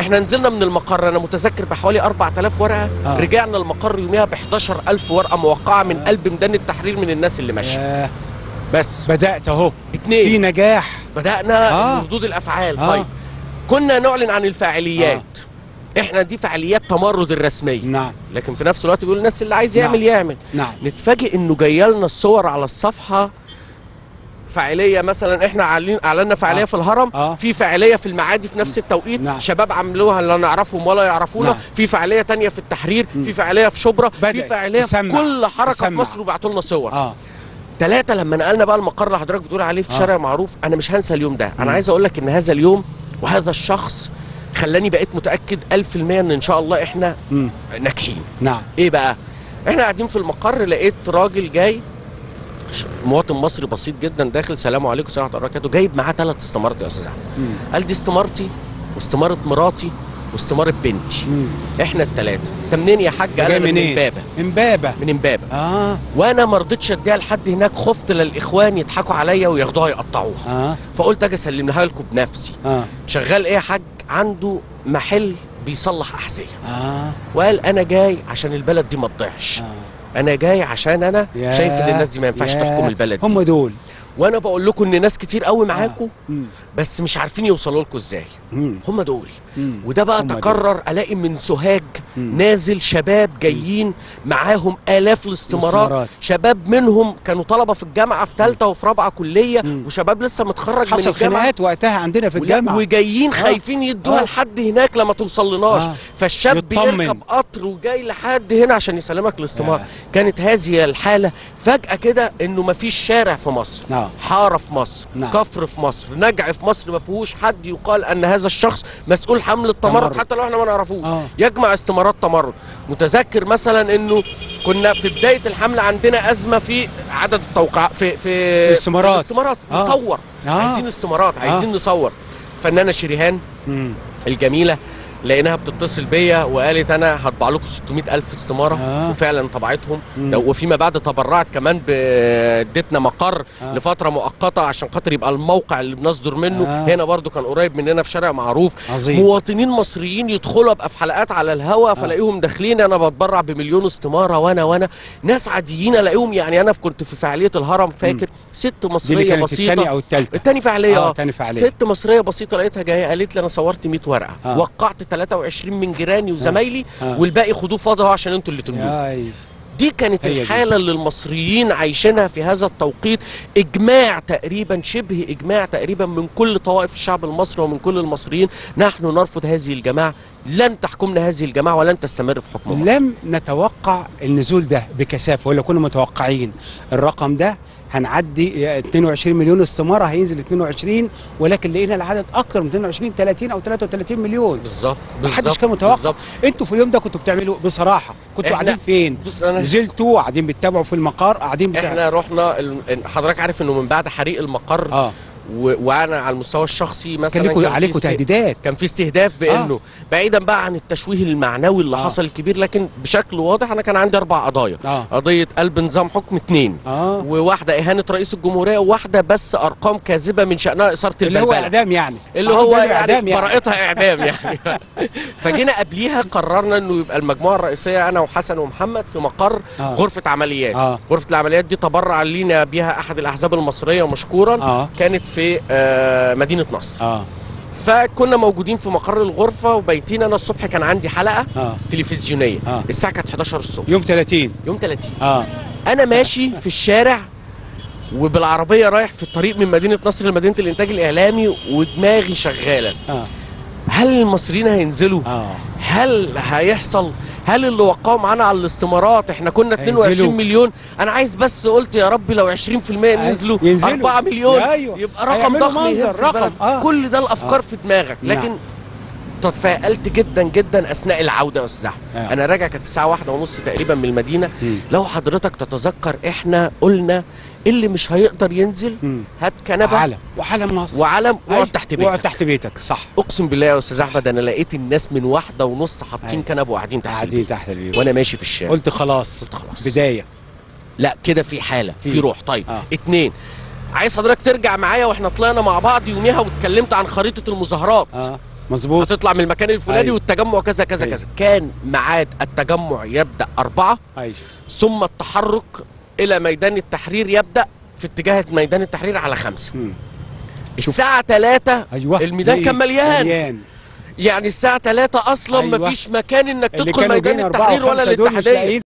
احنا نزلنا من المقر انا متذكر بحوالي 4000 ورقه آه. رجعنا المقر يوميها ب 11000 ورقه موقعه من قلب ميدان التحرير من الناس اللي ماشيه ياه، بس بدات اهو في اتنين نجاح بدانا آه. ردود الافعال آه. طيب كنا نعلن عن الفعاليات احنا دي فعاليات تمرد الرسميه نعم لكن في نفس الوقت بيقول الناس اللي عايز يعمل نعم. يعمل نعم نتفاجئ انه جايه لنا الصور على الصفحه فعاليه مثلا احنا عالين اعلنا فعاليه آه. في الهرم آه. في فعاليه في المعادي في نفس التوقيت نعم. شباب عملوها لا نعرفهم ولا يعرفونا نعم. في فعاليه تانية في التحرير مم. في فعاليه في شبرا في بدأت فعاليه في تسمع. كل حركه في تسمع. مصر وبعتوا لنا صور اه ثلاثة لما نقلنا بقى المقر اللي حضرتك بتقول عليه في آه. شارع معروف انا مش هنسى اليوم ده انا مم. عايز اقول لك ان هذا اليوم وهذا الشخص خلاني بقيت متاكد 1000% ان ان شاء الله احنا مم. ناجحين نعم ايه بقى احنا قاعدين في المقر لقيت راجل جاي ش- مواطن مصري بسيط جدا داخل سلام عليكم ورحمه الله وبركاته جايب معاه ثلاث استمارات يا استاذ احمد مم. قال دي استمارتي واستماره مراتي واستماره بنتي مم. احنا الثلاثه انت منين يا حاج قال جاي أنا من منين؟ امبابه امبابه من امبابه اه وانا ما رضيتش اديها لحد هناك خفت للاخوان يضحكوا عليا وياخدوها يقطعوها اه فقلت اجي اسلمها لكم بنفسي اه شغال ايه يا حاج عنده محل بيصلح احذيه اه وقال انا جاي عشان البلد دي ما تضيعش آه. انا جاي عشان انا ياه، شايف ان الناس دي ما ينفعش ياه، تحكم البلد هم دي دول وانا بقول لكم ان ناس كتير قوي معاكم مم. بس مش عارفين يوصلوا لكم ازاي مم. هم دول مم. وده بقى هم دول. تكرر الاقي من سوهاج مم. نازل شباب جايين معاهم الاف الاستمارات الاستمارات. شباب منهم كانوا طلبه في الجامعه في ثالثه وفي رابعه كليه مم. وشباب لسه متخرج من حصل الجامعه خناقات وقتها عندنا في ولا- الجامعه وجايين آه. خايفين يدوها آه. لحد هناك لما توصل لناش آه. فالشاب يطمن. بيركب قطر وجاي لحد هنا عشان يسلمك الاستمارة آه. كانت هذه الحالة فجأة كده انه مفيش شارع في مصر نعم. حارة في مصر نعم. كفر في مصر نجع في مصر ما فيهوش حد يقال ان هذا الشخص مسؤول حمل التمرد تمرد. حتى لو احنا ما نعرفوش آه. يجمع استمارات تمرد متذكر مثلا انه كنا في بداية الحملة عندنا أزمة في عدد التوقع في في الاستمارات. الاستمارات آه. نصور آه. عايزين استمارات عايزين نصور فنانة شريهان مم. الجميله لقيناها بتتصل بيا وقالت انا هطبع لكم 600 الف استماره آه. وفعلا طبعتهم مم. ده وفيما بعد تبرعت كمان ب- ادتنا مقر آه. لفتره مؤقته عشان خاطر يبقى الموقع اللي بنصدر منه آه. هنا برضو كان قريب مننا في شارع معروف عظيم مواطنين مصريين يدخلوا ابقى في حلقات على الهوا فلاقيهم داخلين انا بتبرع بمليون استماره وانا وانا ناس عاديين الاقيهم يعني انا كنت في فعاليه الهرم فاكر ست دي اللي مصريه كانت بسيطه الثانيه او الثالثه التاني فعاليه اه اه تاني فعاليه ست مصريه بسيطه لقيتها جايه قالت لي انا صورت 100 ورقه آه. وقعت 23 من جيراني وزمايلي آه. والباقي خدوه فاضي اهو عشان انتوا اللي تملوه ياي. دي كانت هي دي. الحاله اللي المصريين عايشينها في هذا التوقيت اجماع تقريبا شبه اجماع تقريبا من كل طوائف الشعب المصري ومن كل المصريين نحن نرفض هذه الجماعه لن تحكمنا هذه الجماعه ولن تستمر في حكم مصر لم نتوقع النزول ده بكثافه ولا كنا متوقعين الرقم ده هنعدي 22 مليون استماره هينزل 22 ولكن لقينا العدد اكتر من 22 30 او 33 مليون بالظبط محدش بالظبط، كان متوقع بالظبط انتوا في اليوم ده كنتوا بتعملوا بصراحه كنتوا إحنا- قاعدين فين بص انا نزلتوا قاعدين بتتابعوا في المقر قاعدين بتاع احنا رحنا ال- حضرتك عارف انه من بعد حريق المقر اه و... وانا على المستوى الشخصي مثلا كان لكم في عليكم است- تهديدات كان في استهداف بانه آه. بعيدا بقى عن التشويه المعنوي اللي آه. آه. حصل الكبير لكن بشكل واضح انا كان عندي اربع قضايا اه قضيه قلب نظام حكم اتنين اه وواحده اهانه رئيس الجمهوريه وواحده بس ارقام كاذبه من شانها اثاره اللي هو البلبله اعدام يعني اللي آه، هو ده يعني اعدام يعني براءتها اعدام يعني فجينا قبليها قررنا انه يبقى المجموعه الرئيسيه انا وحسن ومحمد في مقر آه. غرفه عمليات اه غرفه العمليات دي تبرع لينا بيها احد الاحزاب المصريه مشكورا اه كانت في آه، مدينه نصر اه فكنا موجودين في مقر الغرفه وبايتين انا الصبح كان عندي حلقه اه تلفزيونيه آه. الساعه كانت 11 الصبح يوم 30 يوم 30 اه انا ماشي في الشارع وبالعربيه رايح في الطريق من مدينه نصر لمدينه الانتاج الاعلامي ودماغي شغاله اه هل المصريين هينزلوا اه هل هيحصل هل اللي وقعوا معانا على الاستمارات احنا كنا هينزلوا. 22 مليون انا عايز بس قلت يا رب لو 20% نزلوا ينزلوا. 4 مليون أيوة. يبقى رقم هيعملوا ضخم منظر، يهز رقم. البلد. آه. كل ده الافكار آه. في دماغك نعم. لكن تفائلت جدا جدا اثناء العوده يا استاذ احمد آه. انا راجع كانت الساعه واحدة ونص تقريبا من المدينه مم. لو حضرتك تتذكر احنا قلنا اللي مش هيقدر ينزل مم. هات كنبه علم وعلم مصر وعلم أي. واقعد تحت واقعد بيتك تحت بيتك صح اقسم بالله يا استاذ احمد انا لقيت الناس من واحدة ونص حاطين أي. كنب وقاعدين تحت قاعدين البيت. تحت البيت وانا ماشي في الشارع قلت خلاص قلت خلاص بدايه لا كده في حاله في, في. روح طيب آه. آه. اتنين عايز حضرتك ترجع معايا واحنا طلعنا مع بعض يوميها واتكلمت عن خريطه المظاهرات اه مظبوط هتطلع من المكان الفلاني أيوة. والتجمع كذا كذا أيوة. كذا كان ميعاد التجمع يبدا أربعة ايوه ثم التحرك الى ميدان التحرير يبدا في اتجاه ميدان التحرير على خمسة مم. شوف. الساعة 3 ايوه الميدان كان مليان مليان يعني الساعة 3 أصلا أيوة. مفيش مكان إنك اللي تدخل كانوا ميدان جايين أربعة التحرير ولا وخمسة دول مش الاتحادية لاقيين